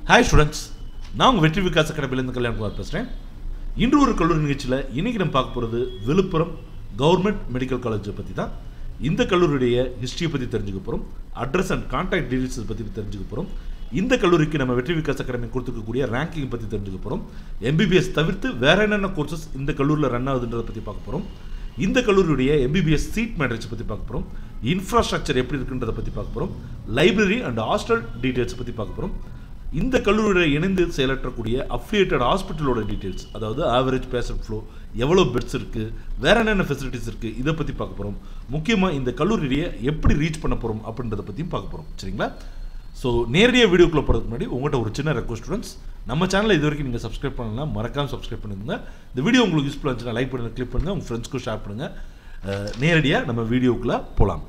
hi students நான் உங்கள் வெற்றி விகாஸ் அகாடமிலேருந்து கல்யாண்குமார் பேசுகிறேன் இன்று ஒரு கல்லூரி நிகழ்ச்சியில் இன்றைக்கி நம்ம பார்க்க போகிறது விழுப்புரம் கவர்மெண்ட் மெடிக்கல் காலேஜை பற்றி தான் இந்த கல்லூரியுடைய ஹிஸ்ட்ரியை பற்றி தெரிஞ்சுக்க போகிறோம் அட்ரஸ் அண்ட் கான்டாக்ட் டீடைல்ஸை பற்றி தெரிஞ்சுக்க போகிறோம் இந்த கல்லூரிக்கு நம்ம வெற்றி விகாஸ் அகாடமி கொடுத்துருக்கக்கூடிய ரேங்கிங் பற்றி தெரிஞ்சுக்க போகிறோம் எம்பிபிஎஸ் தவிர்த்து வேற என்னென்ன கோர்சஸ் இந்த கல்லூரியில் ரன் ஆகுதுன்றதை பற்றி பார்க்க போகிறோம் இந்த கல்லூரியுடைய எம்பிபிஎஸ் சீட் மேட்ரிக்ஸ் பற்றி பார்க்க போகிறோம் இன்ஃப்ராஸ்ட்ரக்சர் எப்படி இருக்குன்றதை பற்றி பார்க்க போகிறோம் லைப்ரரி அண்ட் ஹாஸ்டல் டீட்டெயில்ஸ் பற்றி பார்க்க போகிறோம் இந்த கல்லூரியோட இணைந்து செயலாற்றக்கூடிய அஃபிலியேட்டட் ஹாஸ்பிட்டலோட டீட்டெயில்ஸ் அதாவது ஆவரேஜ் பேஷண்ட் ஃப்ளோ எவ்வளோ பெட்ஸ் இருக்குது வேற என்னென்ன ஃபெசிலிட்டிஸ் இருக்குது இதை பற்றி பார்க்க போகிறோம் முக்கியமாக இந்த கல்லூரியை எப்படி ரீச் பண்ண போகிறோம் அப்படின்றத பற்றியும் பார்க்க போகிறோம் சரிங்களா ஸோ நேரடியாக வீடியோக்குள்ளே போகிறதுக்கு முன்னாடி உங்கள்கிட்ட ஒரு சின்ன ரெக்வஸ்ட் ஸ்டூடெண்ட்ஸ் நம்ம சேனலை இது வரைக்கும் நீங்கள் சப்ஸ்கிரைப் பண்ணலாம் மறக்காம சப்ஸ்கிரைப் பண்ணுங்க இந்த வீடியோ உங்களுக்கு யூஸ்ஃபுல்லாக இருந்துச்சுன்னா லைக் பண்ணுங்க கிளிக் பண்ணுங்கள் உங்கள் ஃப்ரெண்ட்ஸ்க்கும் ஷேர் பண்ணுங்கள் நேரடியாக நம்ம வீடியோக்குள்ளே போகலாம்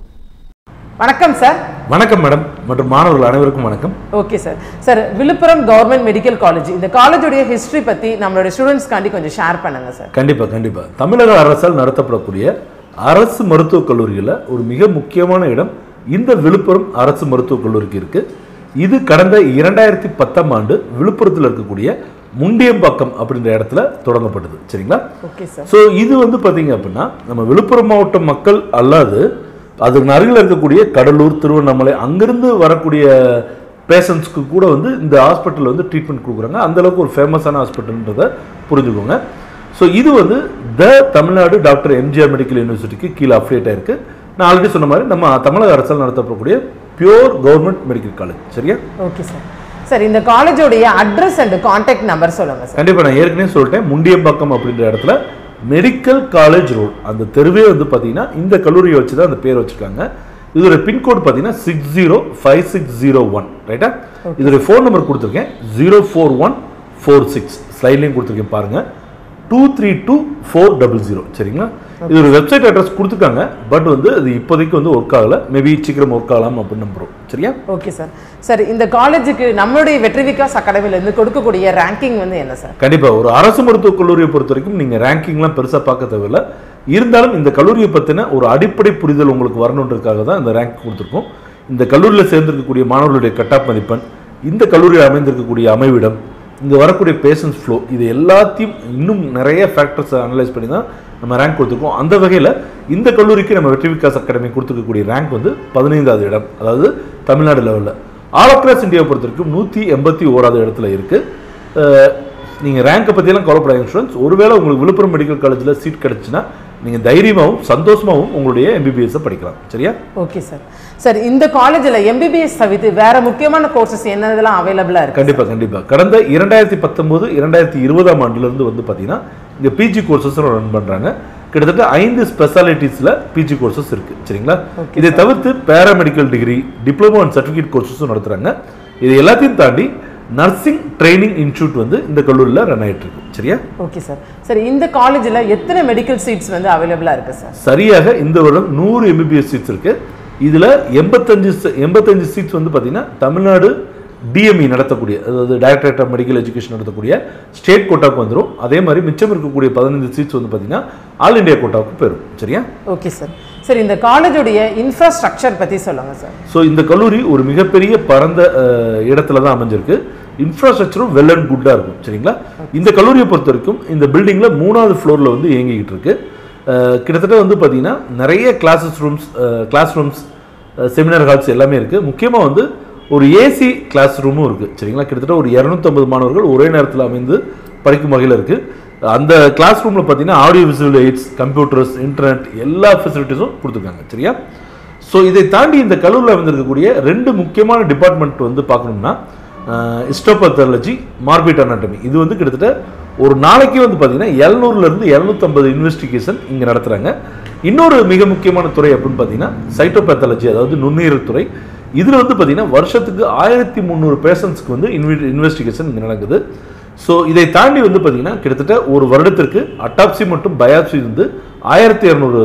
வணக்கம் சார் வணக்கம் மேடம் மற்றும் மாணவர்கள் அனைவருக்கும் வணக்கம் okay sir sir Villupuram government medical college இந்த காலேஜுடைய ஹிஸ்ட்ரி பற்றி நம்மளுடைய ஸ்டூடெண்ட்ஸ்க்காண்டி கொஞ்சம் ஷேர் பண்ணுங்க சார் கண்டிப்பாக கண்டிப்பாக தமிழக அரசால் நடத்தப்படக்கூடிய அரசு மருத்துவக் கல்லூரிகளில் ஒரு மிக முக்கியமான இடம் இந்த விழுப்புரம் அரசு மருத்துவக் கல்லூரிக்கு இருக்கு இது கடந்த இரண்டாயிரத்தி பத்தாம் ஆண்டு விழுப்புரத்தில் இருக்கக்கூடிய முண்டியம்பாக்கம் அப்படின்ற இடத்துல தொடங்கப்பட்டது சரிங்களா ஓகே சார் ஸோ இது வந்து பார்த்தீங்க அப்படின்னா நம்ம விழுப்புரம் மாவட்ட மக்கள் அல்லாது அதுக்கு அருகில் இருக்கக்கூடிய கடலூர் திருவண்ணாமலை அங்கிருந்து வரக்கூடிய பேஷண்ட்ஸ்க்கு கூட வந்து இந்த ஹாஸ்பிட்டலில் வந்து ட்ரீட்மெண்ட் கொடுக்குறாங்க அந்த அளவுக்கு ஒரு ஃபேமஸான ஹாஸ்பிட்டல்ன்றதை புரிஞ்சுக்கோங்க ஸோ இது வந்து the Tamil Nadu doctor MGR medical யூனிவர்சிட்டிக்கு கீழே அஃபிலியேட் ஆயிருக்கு நான் ஆல்ரெடி சொன்ன மாதிரி நம்ம தமிழக அரசால் நடத்தப்படக்கூடிய பியூர் கவர்மெண்ட் மெடிக்கல் காலேஜ் சரியா ஓகே சார் சார் இந்த காலேஜோடைய அட்ரஸ் அண்ட் காண்டாக்ட் நம்பர் சொல்லுங்க சார் கண்டிப்பாக நான் ஏற்கனவே சொல்லிட்டேன் முண்டியம்பாக்கம் அப்படின்ற இடத்துல மெடிக்கல் காலேஜ் ரோட் அந்த தெருவே வந்து பார்த்தீங்கன்னா இந்த கல்லூரியை வச்சு தான் அந்த பேர் வச்சுருக்காங்க இதோட பின்கோடு பார்த்தீங்கன்னா six zero five six zero one ரைட்டா இதோட ஃபோன் நம்பர் கொடுத்துருக்கேன் zero four one four six ஸ்லைட்லேயும் கொடுத்துருக்கேன் பாருங்கள் two three two four double zero சரிங்களா இது ஒரு வெப்சைட் அட்ரஸ் கொடுத்துருக்காங்க பட் வந்து அது இப்போதைக்கு வந்து ஒர்க் ஆகலை மேபி சீக்கிரம் ஒர்க் ஆகலாம் அப்படின்னு நம்புகிறோம் சரியா ஓகே சார் சார் இந்த காலேஜுக்கு நம்மளுடைய வெற்றி விகாஸ் அகாடமிலேருந்து கொடுக்கக்கூடிய ரேங்கிங் வந்து என்ன சார் கண்டிப்பாக ஒரு அரசு மருத்துவக் கல்லூரியை பொறுத்த வரைக்கும் நீங்கள் ரேங்கிங்லாம் பெருசாக பார்க்க தேவையில்ல இருந்தாலும் இந்த கல்லூரியை பற்றின ஒரு அடிப்படை புரிதல் உங்களுக்கு வரணுன்றதுக்காக தான் இந்த ரேங்க் கொடுத்துருக்கோம் இந்த கல்லூரியில் சேர்ந்திருக்கக்கூடிய மாணவர்களுடைய கட்டாப் மதிப்பெண் இந்த கல்லூரியில் அமைந்திருக்கக்கூடிய அமைவிடம் இங்கே வரக்கூடிய பேஷன்ஸ் ஃப்ளோ இது எல்லாத்தையும் இன்னும் நிறைய ஃபேக்டர்ஸை அனலைஸ் பண்ணி தான் நம்ம ரேங்க் கொடுத்துருக்கோம் அந்த வகையில் இந்த கல்லூரிக்கு நம்ம வெற்றி விகாஸ் அகாடமி கொடுத்துருக்கக்கூடிய ரேங்க் வந்து பதினைந்தாவது இடம் அதாவது தமிழ்நாடு லெவலில் ஆல் அக்ராஸ் இந்தியாவை பொறுத்த வரைக்கும் நூற்றி எண்பத்தி ஓராவது இடத்துல இருக்குது நீங்கள் ரேங்கை பற்றியெல்லாம் கவலைப்படாதீங்க ஸ்டூடெண்ட்ஸ் ஒருவேளை உங்களுக்கு விழுப்புரம் மெடிக்கல் காலேஜில் சீட் கிடச்சுன்னா நீங்கள் தைரியமாகவும் சந்தோஷமாகவும் உங்களுடைய எம்பிபிஎஸ்ஸை படிக்கலாம் சரியா ஓகே சார் சார் இந்த காலேஜில் எம்பிபிஎஸ் தவிர்த்து வேற முக்கியமான கோர்சஸ் என்னதெல்லாம் அவைலபிளாக இருக்கு கண்டிப்பாக கண்டிப்பாக கடந்த இரண்டாயிரத்தி பத்தொம்போது இரண்டாயிரத்தி இருபதாம் ஆண்டுலேருந்து வந்து பார்த்தீங்கன்னா இங்கே பிஜி கோர்சஸ் ரன் பண்ணுறாங்க கிட்டத்தட்ட ஐந்து ஸ்பெஷாலிட்டிஸில் பிஜி கோர்சஸ் இருக்குது சரிங்களா இதை தவிர்த்து paramedical degree diploma and certificate கோர்சஸும் நடத்துகிறாங்க இது எல்லாத்தையும் தாண்டி நர்சிங் ட்ரைனிங் இன்ஸ்டியூட் வந்து இந்த கல்லூரியில் ரன் ஆயிட்டு இருக்கு சரியா ஓகே சார் சார் இந்த காலேஜில் எத்தனை மெடிக்கல் சீட்ஸ் வந்து அவைலபிளாக இருக்கு சார் சரியாக இந்த வருடம் நூறு எம்பிபிஎஸ் சீட்ஸ் இருக்கு இதுல எண்பத்தஞ்சு ச- எண்பத்தஞ்சு சீட்ஸ் வந்து பார்த்தீங்கன்னா தமிழ்நாடு டிஎம்இ நடத்தக்கூடிய அதாவது டைரக்டரேட் ஆஃப் மெடிக்கல் எஜுகேஷன் நடத்தக்கூடிய ஸ்டேட் கோட்டாவுக்கு வந்துடும் அதே மாதிரி மிச்சம் இருக்கக்கூடிய பதினஞ்சு சீட்ஸ் வந்து பார்த்தீங்கன்னா ஆல் இந்தியா கோட்டாவுக்கு போயிடும் சரியா ஓகே சார் சார் இந்த காலேஜோடைய இன்ஃப்ராஸ்ட்ரக்சர் பற்றி சொல்லுங்கள் சார் ஸோ இந்த கல்லூரி ஒரு மிகப்பெரிய பரந்த அஹ், இடத்துல தான் அமைஞ்சிருக்கு இன்ஃப்ராஸ்ட்ரக்சரும் வெல் அண்ட் குட்டாக இருக்கும் சரிங்களா இந்த கல்லூரியை பொறுத்த வரைக்கும் இந்த பில்டிங்கில் மூணாவது ஃப்ளோரில் வந்து இயங்கிக்கிட்டு இருக்கு அஹ், கிட்டத்தட்ட வந்து பார்த்தீங்கன்னா நிறைய classes rooms class rooms seminar halls எல்லாமே இருக்குது முக்கியமாக வந்து ஒரு ஏசி கிளாஸ் ரூமும் இருக்குது சரிங்களா கிட்டத்தட்ட ஒரு இரநூத்தம்பது மாணவர்கள் ஒரே நேரத்தில் அமைந்து படிக்கும் வகையில் இருக்குது அந்த கிளாஸ் ரூமில் பார்த்தீங்கன்னா audio visual aids computers internet எல்லா ஃபெசிலிட்டிஸும் கொடுத்துருக்காங்க சரியா ஸோ இதை தாண்டி இந்த கல்லூரியில் வந்திருக்கக்கூடிய ரெண்டு முக்கியமான டிபார்ட்மெண்ட் வந்து பார்க்கணும்னா ஹிஸ்டோபத்தாலஜி மார்பிட் அனாட்டமி இது வந்து கிட்டத்தட்ட ஒரு நாளைக்கு வந்து பார்த்தீங்கன்னா எழுநூறுலேருந்து இரநூத்தம்பது இன்வெஸ்டிகேஷன் இங்கே நடத்துகிறாங்க இன்னொரு மிக முக்கியமான துறை அப்படின்னு பார்த்தீங்கன்னா சைட்டோபேத்தாலஜி அதாவது நுண்ணுயிர் துறை இதில் வந்து பார்த்தீங்கன்னா வருஷத்துக்கு ஆயிரத்தி முந்நூறு பேஷண்ட்ஸ்க்கு வந்து இன்வி இன்வெஸ்டிகேஷன் இங்கே நடக்குது ஸோ இதை தாண்டி வந்து பார்த்தீங்கன்னா கிட்டத்தட்ட ஒரு வருடத்திற்கு அட்டாப்சி மற்றும் பயாப்சி வந்து ஆயிரத்தி இரநூறு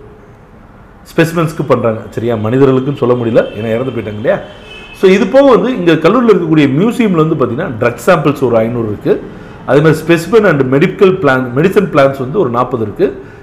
ஸ்பெசிமென்ஸ்க்கு பண்ணுறாங்க சரியா மனிதர்களுக்குன்னு சொல்ல முடியல ஏன்னா இறந்து போயிட்டாங்க இல்லையா ஸோ இது போக வந்து இங்கே கல்லூரியில் இருக்கக்கூடிய மியூசியமில் வந்து பார்த்தீங்கன்னா ட்ரக் சாம்பிள்ஸ் ஒரு ஐநூறு இருக்குது அதே மாதிரி specimen and medical plan medicine plans வந்து ஒரு நாற்பது இருக்குது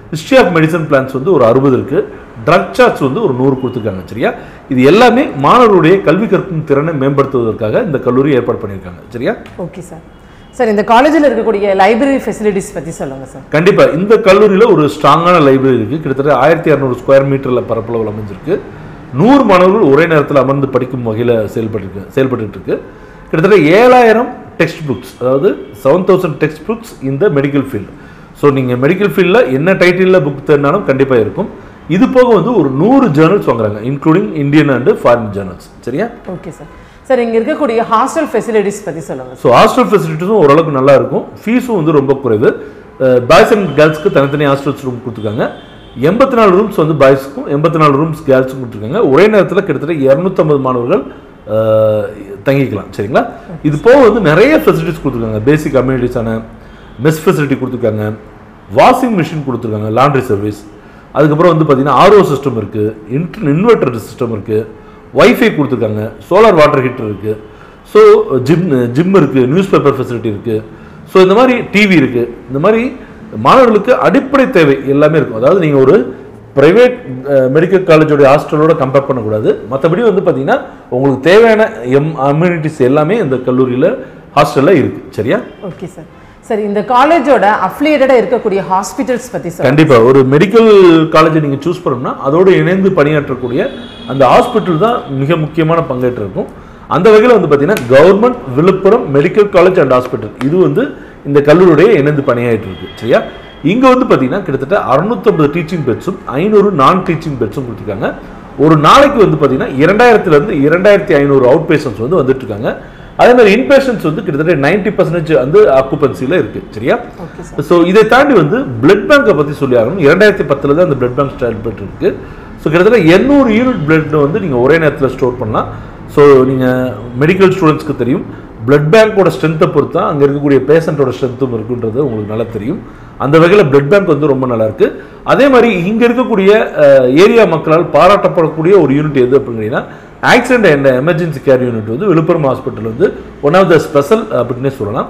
ஹிஸ்ட்ரி ஆஃப் மெடிசன் பிளான்ஸ் வந்து ஒரு அறுபது இருக்கு ட்ரக் சார்ட்ஸ் வந்து ஒரு நூறு கொடுத்துருக்காங்க சரியா இது எல்லாமே மாணவர்களுடைய கல்வி கற்கும் திறனை மேம்படுத்துவதற்காக இந்த கல்லூரி ஏற்பாடு பண்ணியிருக்காங்க சரியா ஓகே சார் சார் இந்த காலேஜில் இருக்கக்கூடிய லைப்ரரி ஃபெசிலிட்டிஸ் பற்றி சொல்லுங்கள் சார் கண்டிப்பா இந்த கல்லூரியில் ஒரு ஸ்ட்ராங்கான லைப்ரரி இருக்கு கிட்டத்தட்ட ஆயிரத்தி இரநூறு ஸ்கொயர் மீட்டர்ல பரப்பளவில் அமைஞ்சிருக்கு நூறு மாணவர்கள் ஒரே நேரத்தில் அமர்ந்து படிக்கும் வகையில் செயல்பட்டு செயல்பட்டு இருக்கு கிட்டத்தட்ட ஏழாயிரம் டெக்ஸ்ட் புக்ஸ் அதாவது செவன் தௌசண்ட் டெக்ஸ்ட் புக்ஸ் இந்த மெடிக்கல் ஃபீல்டு ஸோ நீங்கள் மெடிக்கல் ஃபீல்டில் என்ன டைட்டிலில் புக் தேடினாலும் கண்டிப்பாக இருக்கும் இது போக வந்து ஒரு நூறு ஜேர்னல்ஸ் வாங்குறாங்க including Indian and foreign journals சரியா ஓகே சார் சார் இங்கே இருக்கக்கூடிய ஹாஸ்டல் ஃபெசிலிட்டிஸ் பற்றி சொல்லுங்கள் ஸோ ஹாஸ்டல் ஃபெசிலிட்டிஸும் ஓரளவுக்கு நல்லா இருக்கும் ஃபீஸும் வந்து ரொம்ப குறைவு பாய்ஸ் அண்ட் கேர்ள்ஸ்க்கு தனித்தனி ஹாஸ்டல்ஸ் ரூம் கொடுத்துருக்காங்க எண்பத்தி நாலு ரூம்ஸ் வந்து பாய்ஸ்க்கும் எண்பத்தி நாலு ரூம்ஸ் கேர்ள்ஸுக்கும் கொடுத்துருக்காங்க ஒரே நேரத்தில் கிட்டத்தட்ட இரநூத்தம்பது மாணவர்கள் அஹ், தங்கிக்கலாம் சரிங்களா இது போக வந்து நிறைய ஃபெசிலிட்டிஸ் கொடுத்துருக்காங்க பேசிக் அம்யூனிட்டிஸான மெஸ் ஃபெசிலிட்டி கொடுத்துருக்காங்க வாஷிங் மிஷின் கொடுத்துருக்காங்க லாண்ட்ரி சர்வீஸ் அதுக்கப்புறம் வந்து பார்த்தீங்கன்னா ஆர்ஓ சிஸ்டம் இருக்குது இன்டர் இன்வெர்டர் சிஸ்டம் இருக்குது வைஃபை கொடுத்துருக்காங்க சோலார் வாட்டர் ஹீட்டர் இருக்குது ஸோ ஜிம் ஜிம் இருக்குது நியூஸ் பேப்பர் ஃபெசிலிட்டி இருக்குது ஸோ இந்த மாதிரி டிவி இருக்குது இந்த மாதிரி மாணவர்களுக்கு அடிப்படை தேவை எல்லாமே இருக்கும் அதாவது நீங்கள் ஒரு ப்ரைவேட் மெடிக்கல் காலேஜோட ஹாஸ்டலோட கம்பேர் பண்ணக்கூடாது மற்றபடி வந்து பார்த்தீங்கன்னா உங்களுக்கு தேவையான எம் அம்யூனிட்டிஸ் எல்லாமே இந்த கல்லூரியில் ஹாஸ்டலில் இருக்குது சரியா ஓகே சார் சார் இந்த காலேஜோட அஃபிலியேட்டடாக இருக்கக்கூடிய ஹாஸ்பிட்டல்ஸ் பற்றி சொல்லுங்கள் கண்டிப்பா ஒரு மெடிக்கல் காலேஜை நீங்க சூஸ் பண்ணோம்னா அதோடு இணைந்து பணியாற்றக்கூடிய அந்த ஹாஸ்பிட்டல் தான் மிக முக்கியமான பங்கேற்று இருக்கும் அந்த வகையில் வந்து பார்த்தீங்கன்னா government Villupuram medical college and hospital இது வந்து இந்த கல்லூரியுடைய இணைந்து பணியாயிட்டு இருக்கு சரியா இங்க வந்து பார்த்தீங்கன்னா கிட்டத்தட்ட அறுநூத்தம்பது டீச்சிங் பெட்ஸும் ஐநூறு நான் டீச்சிங் பெட்ஸும் கொடுத்துருக்காங்க ஒரு நாளைக்கு வந்து பார்த்தீங்கன்னா இரண்டாயிரத்துல இருந்து இரண்டாயிரத்தி ஐநூறு அவுட் பேஷன்ஸ் வந்து வந்துட்டு இருக்காங்க அதே மாதிரி இன்பேஷன்ஸ் வந்து கிட்டத்தட்ட நைன்டி பர்சன்டேஜ் வந்து ஆக்குபன்சியில் இருக்கு சரியா ஓகே ஸோ இதை தாண்டி வந்து பிளட் பேங்கை பற்றி சொல்லி ஆகணும் இரண்டாயிரத்தி பத்தில் தான் அந்த பிளட் பேங்க் ஸ்டார்ட் இருக்கு ஸோ கிட்டத்தட்ட எண்ணூறு யூனிட் பிளட் வந்து நீங்கள் ஒரே நேரத்தில் ஸ்டோர் பண்ணலாம் ஸோ நீங்கள் மெடிக்கல் ஸ்டூடெண்ட்ஸ்க்கு தெரியும் பிளட் பேங்கோட ஸ்ட்ரென்த்தை பொறுத்து தான் அங்கே இருக்கக்கூடிய பேஷண்ட்டோட ஸ்ட்ரென்த்தும் இருக்குன்றது உங்களுக்கு நல்லா தெரியும் அந்த வகையில் பிளட் பேங்க் வந்து ரொம்ப நல்லா இருக்கு அதே மாதிரி இங்கே இருக்கக்கூடிய ஏரியா மக்களால் பாராட்டப்படக்கூடிய ஒரு யூனிட் எது அப்படிங்கன்னா accident and emergency care unit வந்து விழுப்புரம் ஹாஸ்பிட்டல் வந்து ஒன் ஆஃப் த ஸ்பெஷல் அப்படின்னே சொல்லலாம்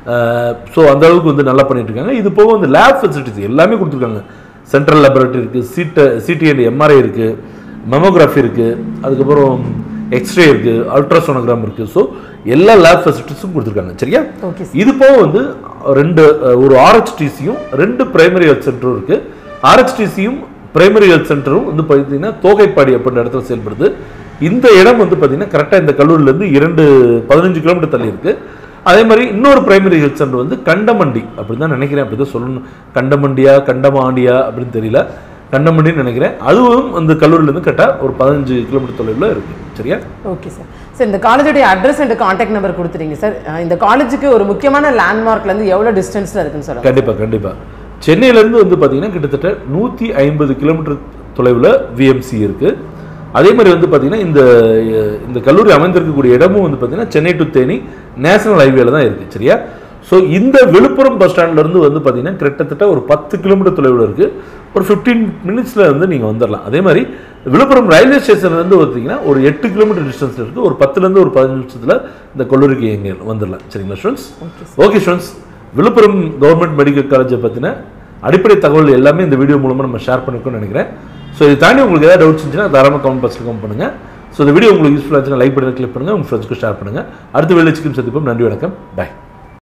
ஸோ அந்த அளவுக்கு வந்து நல்லா பண்ணிட்டு இருக்காங்க இது போக வந்து லேப் ஃபெசிலிட்டிஸ் எல்லாமே கொடுத்துருக்காங்க சென்ட்ரல் லேபரேட்டரி இருக்குது சிட்ட சிடி அண்ட் எம்ஆர்ஐ இருக்குது மெமோகிராஃபி இருக்குது அதுக்கப்புறம் எக்ஸ்ரே இருக்குது அல்ட்ராசோனோகிராம் இருக்குது ஸோ எல்லா லேப் ஃபெசிலிட்டிஸும் கொடுத்துருக்காங்க சரியா ஓகே இது போக வந்து ரெண்டு அஹ், ஒரு ஆர்ஹெச்டிசியும் ரெண்டு பிரைமரி ஹெல்த் சென்டரும் இருக்கு ஆர்ஹெச்டிசியும் பிரைமரி ஹெல்த் சென்டரும் வந்து பார்த்தீங்கன்னா தோகைப்பாடி அப்படின்ற இடத்துல செயல்படுது இந்த இடம் வந்து பார்த்தீங்கன்னா கரெக்டாக இந்த கல்லூரிலேருந்து இரண்டு பதினஞ்சு கிலோமீட்டர் தள்ளி இருக்கு அதே மாதிரி இன்னொரு பிரைமரி ஹெல்த் சென்டர் வந்து கண்டமண்டி அப்படின்னு தான் நினைக்கிறேன் அப்படி தான் சொல்லணும் கண்டமண்டியா கண்டமாண்டியா அப்படின்னு தெரியல கண்டமண்டின்னு நினைக்கிறேன் அதுவும் அந்த கல்லூரியிலேருந்து கரெக்டாக ஒரு பதினஞ்சு கிலோமீட்டர் தொலைவில் இருக்கு சரியா ஓகே சார் சார் இந்த காலேஜோடைய அட்ரஸ் அண்ட் காண்டாக்ட் நம்பர் கொடுத்துறீங்க சார் அஹ் இந்த காலேஜுக்கு ஒரு முக்கியமான லேண்ட்மார்க்லேருந்து எவ்வளோ டிஸ்டன்ஸில் இருக்குன்னு சொல்லுங்கள் கண்டிப்பா கண்டிப்பா சென்னையிலேருந்து வந்து பார்த்தீங்கன்னா கிட்டத்தட்ட நூற்றி ஐம்பது கிலோமீட்டர் தொலைவில் விஎம்சி இருக்கு அதே மாதிரி வந்து பார்த்தீங்கன்னா இந்த அஹ், இந்த கல்லூரி அமைந்திருக்கக்கூடிய இடமும் வந்து பார்த்தீங்கன்னா சென்னை டு தேனி நேஷனல் ஹைவேல தான் இருக்கு சரியா ஸோ இந்த விழுப்புரம் பஸ் ஸ்டாண்ட்ல இருந்து வந்து பார்த்தீங்கன்னா கிட்டத்தட்ட ஒரு பத்து கிலோமீட்டர் தொலைவில் இருக்கு ஒரு ஃபிஃப்டீன் மினிட்ஸில் வந்து நீங்கள் வந்துடலாம் அதே மாதிரி விழுப்புரம் ரயில்வே ஸ்டேஷன்லேருந்து பார்த்தீங்கன்னா ஒரு எட்டு கிலோமீட்டர் டிஸ்டன்ஸில் இருக்குது ஒரு பத்துலேருந்து ஒரு பதினஞ்சு நிமிஷத்தில் இந்த கல்லூரிக்கு எங்கே வந்துடலாம் சரிங்களா students okay students Villupuram government medical காலேஜை பற்றின அடிப்படை தகவல் எல்லாமே இந்த வீடியோ மூலமாக நம்ம ஷேர் பண்ணிருக்கோம்னு நினைக்கிறேன் ஸோ இதை தாண்டி உங்களுக்கு ஏதாவது டவுட்ஸ் இருந்துச்சுன்னா தாராளமாக கமெண்ட் பாக்ஸில் கமெண்ட் பண்ணுங்கள் ஸோ இந்த வீடியோ உங்களுக்கு யூஸ்ஃபுல்லாக இருந்துச்சுன்னா லைக் பண்ணி கிளிக் பண்ணுங்கள் உங்கள் ஃப்ரெண்ட்ஸ்க்கு ஷேர் பண்ணுங்கள் அடுத்த வேலை சிக்கன் சந்திப்போம் நன்றி வணக்கம் பை